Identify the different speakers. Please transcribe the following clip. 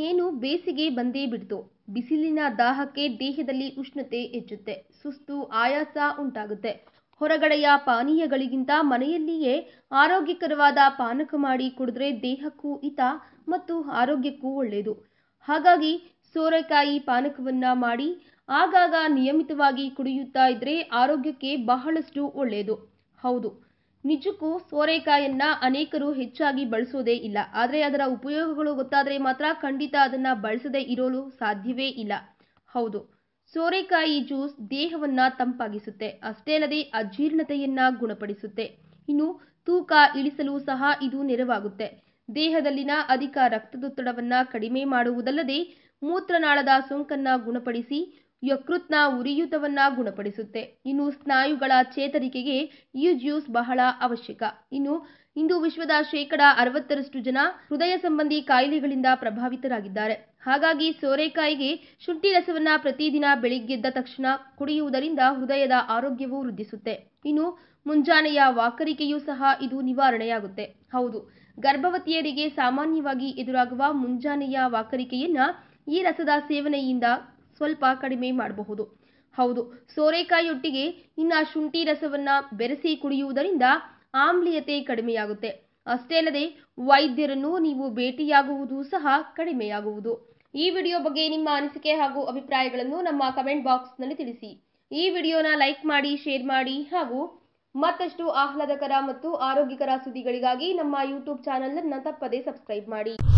Speaker 1: ಇನ್ನೇನು ಬೇಸಿಗೆ ಬಂದೇ ಬಿಡ್ತು ಬಿಸಿಲಿನ ದಾಹಕ್ಕೆ ದೇಹದಲ್ಲಿ ಉಷ್ಣತೆ ಹೆಚ್ಚುತ್ತೆ ಸುಸ್ತು ಆಯಾಸ ಉಂಟಾಗುತ್ತೆ ಹೊರಗಡೆಯ ಪಾನೀಯಗಳಿಗಿಂತ ಮನೆಯಲ್ಲಿಯೇ ಆರೋಗ್ಯಕರವಾದ ಪಾನಕ ಮಾಡಿ ಕುಡಿದ್ರೆ ದೇಹಕ್ಕೂ ಹಿತ ಮತ್ತು ಆರೋಗ್ಯಕ್ಕೂ ಒಳ್ಳೆಯದು ಹಾಗಾಗಿ ಸೋರೆಕಾಯಿ ಪಾನಕವನ್ನ ಮಾಡಿ ಆಗಾಗ ನಿಯಮಿತವಾಗಿ ಕುಡಿಯುತ್ತಾ ಇದ್ರೆ ಆರೋಗ್ಯಕ್ಕೆ ಬಹಳಷ್ಟು ಒಳ್ಳೆಯದು ಹೌದು ನಿಜಕ್ಕೂ ಸೋರೆಕಾಯನ್ನ ಅನೇಕರು ಹೆಚ್ಚಾಗಿ ಬಳಸೋದೇ ಇಲ್ಲ ಆದರೆ ಅದರ ಉಪಯೋಗಗಳು ಗೊತ್ತಾದರೆ ಮಾತ್ರ ಖಂಡಿತ ಅದನ್ನ ಬಳಸದೇ ಇರೋಲು ಸಾಧ್ಯವೇ ಇಲ್ಲ ಹೌದು ಸೋರೆಕಾಯಿ ಜ್ಯೂಸ್ ದೇಹವನ್ನ ತಂಪಾಗಿಸುತ್ತೆ ಅಷ್ಟೇ ಅಲ್ಲದೆ ಅಜೀರ್ಣತೆಯನ್ನ ಗುಣಪಡಿಸುತ್ತೆ ಇನ್ನು ತೂಕ ಇಳಿಸಲು ಸಹ ಇದು ನೆರವಾಗುತ್ತೆ ದೇಹದಲ್ಲಿನ ಅಧಿಕ ರಕ್ತದೊತ್ತಡವನ್ನ ಕಡಿಮೆ ಮಾಡುವುದಲ್ಲದೆ ಮೂತ್ರನಾಳದ ಸೋಂಕನ್ನ ಗುಣಪಡಿಸಿ ಯಕೃತ್ನ ಉರಿಯೂತವನ್ನ ಗುಣಪಡಿಸುತ್ತೆ ಇನ್ನು ಸ್ನಾಯುಗಳ ಚೇತರಿಕೆಗೆ ಈ ಜ್ಯೂಸ್ ಬಹಳ ಅವಶ್ಯಕ ಇನ್ನು ಇಂದು ವಿಶ್ವದ ಶೇಕಡ ಅರವತ್ತರಷ್ಟು ಜನ ಹೃದಯ ಸಂಬಂಧಿ ಕಾಯಿಲೆಗಳಿಂದ ಪ್ರಭಾವಿತರಾಗಿದ್ದಾರೆ ಹಾಗಾಗಿ ಸೋರೆಕಾಯಿಗೆ ಶುಂಠಿ ರಸವನ್ನ ಪ್ರತಿದಿನ ಬೆಳಿಗ್ಗೆದ್ದ ತಕ್ಷಣ ಕುಡಿಯುವುದರಿಂದ ಹೃದಯದ ಆರೋಗ್ಯವು ವೃದ್ಧಿಸುತ್ತೆ ಇನ್ನು ಮುಂಜಾನೆಯ ವಾಕರಿಕೆಯೂ ಸಹ ಇದು ನಿವಾರಣೆಯಾಗುತ್ತೆ ಹೌದು ಗರ್ಭವತಿಯರಿಗೆ ಸಾಮಾನ್ಯವಾಗಿ ಎದುರಾಗುವ ಮುಂಜಾನೆಯ ವಾಕರಿಕೆಯನ್ನ ಈ ರಸದ ಸೇವನೆಯಿಂದ ಸ್ವಲ್ಪ ಕಡಿಮೆ ಮಾಡಬಹುದು ಹೌದು ಸೋರೆಕಾಯಿಯೊಟ್ಟಿಗೆ ಇನ್ನ ಶುಂಠಿ ರಸವನ್ನ ಬೆರೆಸಿ ಕುಡಿಯುವುದರಿಂದ ಆಮ್ಲೀಯತೆ ಕಡಿಮೆಯಾಗುತ್ತೆ ಅಷ್ಟೇ ಅಲ್ಲದೆ ವೈದ್ಯರನ್ನು ನೀವು ಭೇಟಿಯಾಗುವುದು ಸಹ ಕಡಿಮೆಯಾಗುವುದು ಈ ವಿಡಿಯೋ ಬಗ್ಗೆ ನಿಮ್ಮ ಅನಿಸಿಕೆ ಹಾಗೂ ಅಭಿಪ್ರಾಯಗಳನ್ನು ನಮ್ಮ ಕಮೆಂಟ್ ಬಾಕ್ಸ್ನಲ್ಲಿ ತಿಳಿಸಿ ಈ ವಿಡಿಯೋನ ಲೈಕ್ ಮಾಡಿ ಶೇರ್ ಮಾಡಿ ಹಾಗೂ ಮತ್ತಷ್ಟು ಆಹ್ಲಾದಕರ ಮತ್ತು ಆರೋಗ್ಯಕರ ಸುದ್ದಿಗಳಿಗಾಗಿ ನಮ್ಮ ಯೂಟ್ಯೂಬ್ ಚಾನಲ್ ಅನ್ನು ತಪ್ಪದೇ ಸಬ್ಸ್ಕ್ರೈಬ್ ಮಾಡಿ